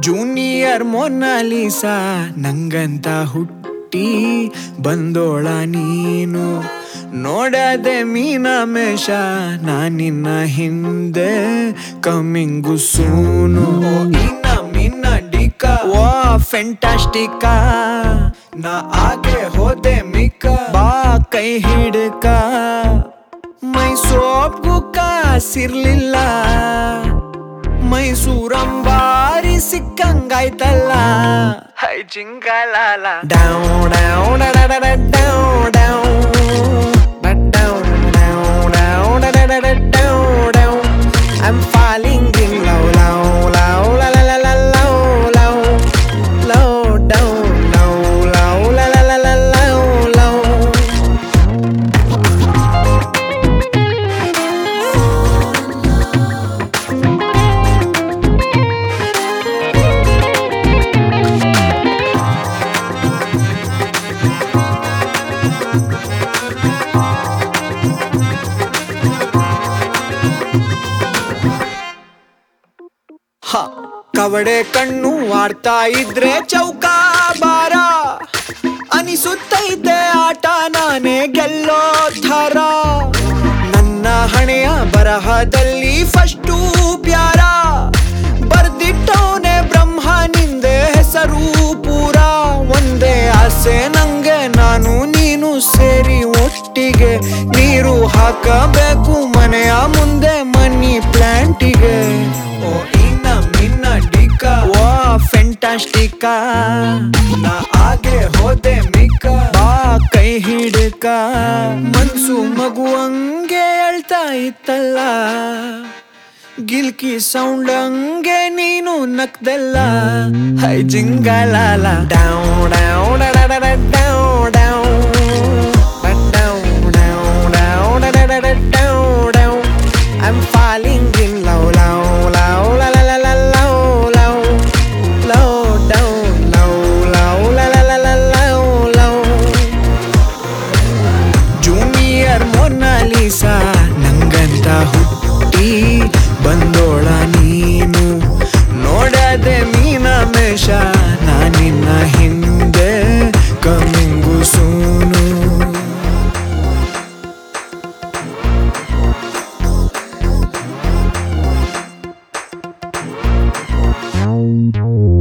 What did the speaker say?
Junior Mona Lisa ನಂಗಂತ ಹುಟ್ಟಿ ಬಂದೋಳ ನೀನು ನೋಡದೆ ಮೀನಮೇಷ ನಾನಿನ್ನ ಹಿಂದೆ ಕಮ್ಮಿಂಗು ಸೂನು ಇನ್ನ ಮಿನ್ನ ಡಿಕ ವಾ ಫೆಂಟಾಸ್ಟಿಕ ನಾ ಆಗೆ ಹೋದೆ ಮಿಕ್ಕ ಬಾ ಕೈ ಹಿಡ್ಕ ಮೈ ಸೋಪ್ಗೂ ಕಾಸಿರ್ಲಿಲ್ಲ ಮೈಸೂರಂಬಾರಿ ಸಿಕ್ಕಂಗಾಯ್ತಲ್ಲ ಹೈ ಜಿಂಗಲಾಲ ಡೌ ಡೌ ಡಡಡಡ ಡೌ ಡೌ ಬಟ್ ಡೌ ಡೌ ಡೌ ಡಡಡಡ ಡೌ ಡೌ I'm falling in love, love, love, la la la la love, love, love, down, love, love, la la la la love, love. ಹ ಕವಡೆ ಕಣ್ಣು ಆಡ್ತಾ ಇದ್ರೆ ಚೌಕ ಬಾರ ಅನಿಸುತ್ತೈತೆ ಆಟ ನಾನೇ ಗೆಲ್ಲೋ ಥರ ನನ್ನ ಹಣೆಯ ಬರಹದಲ್ಲಿ ಫಸ್ಟು ಪ್ಯಾರ ಬರ್ದಿಟ್ಟವನೆ ಬ್ರಹ್ಮ ನಿಂದೆ ಹೆಸರು ಪೂರ ಒಂದೇ ಆಸೆ ನಂಗೆ ನಾನು ನೀನು ಸೇರಿ ಒಟ್ಟಿಗೆ ನೀರು ಹಾಕಬೇಕು ಮನೆಯ ಮುಂದೆ ಮನಿ ಪ್ಲಾಂಟಿಗೆ ಓ ಇನ್ನ ಮಿನ್ನ ಡಿಕ ವಾ ಫೆಂಟಾಸ್ಟಿಕ ನಾ ಆಗೆ ಹೋದೆ ಮಿಕ್ಕ ಬಾ ಕೈ ಹಿಡ್ಕ ಮನ್ಸು ಮಗುವಂಗೆ ಅಳ್ತಾ ಇತ್ತಲ್ಲ ಗಿಲ್ಕಿ ಸೌಂಡ್ ಹಂಗೆ ನೀನು ನಕ್ದಲ್ಲ ಹೈ ಜಿಂಗಲಾಲ ಡೌ ಡೌ ಡಡಡಡ ಡೌ ಡೌ ಬಟ್ ಡೌ ಡೌ ಡೌ ಡಡಡಡ ಡೌ ಡೌ I'm falling in love, love, love, la la la la love, love, love, down, love, love, la la la la love, love. Junior Mona Lisa ನಂಗಂತ ಹುಟ್ಟಿ ಬಂದೋಳ ನೀನು ನೋಡದೆ ಮೀನಮೇಷ ನಾನಿನ್ನ ಹಿಂದೆ ಕಮ್ಮಿಂಗು ಸೂನು Down, down.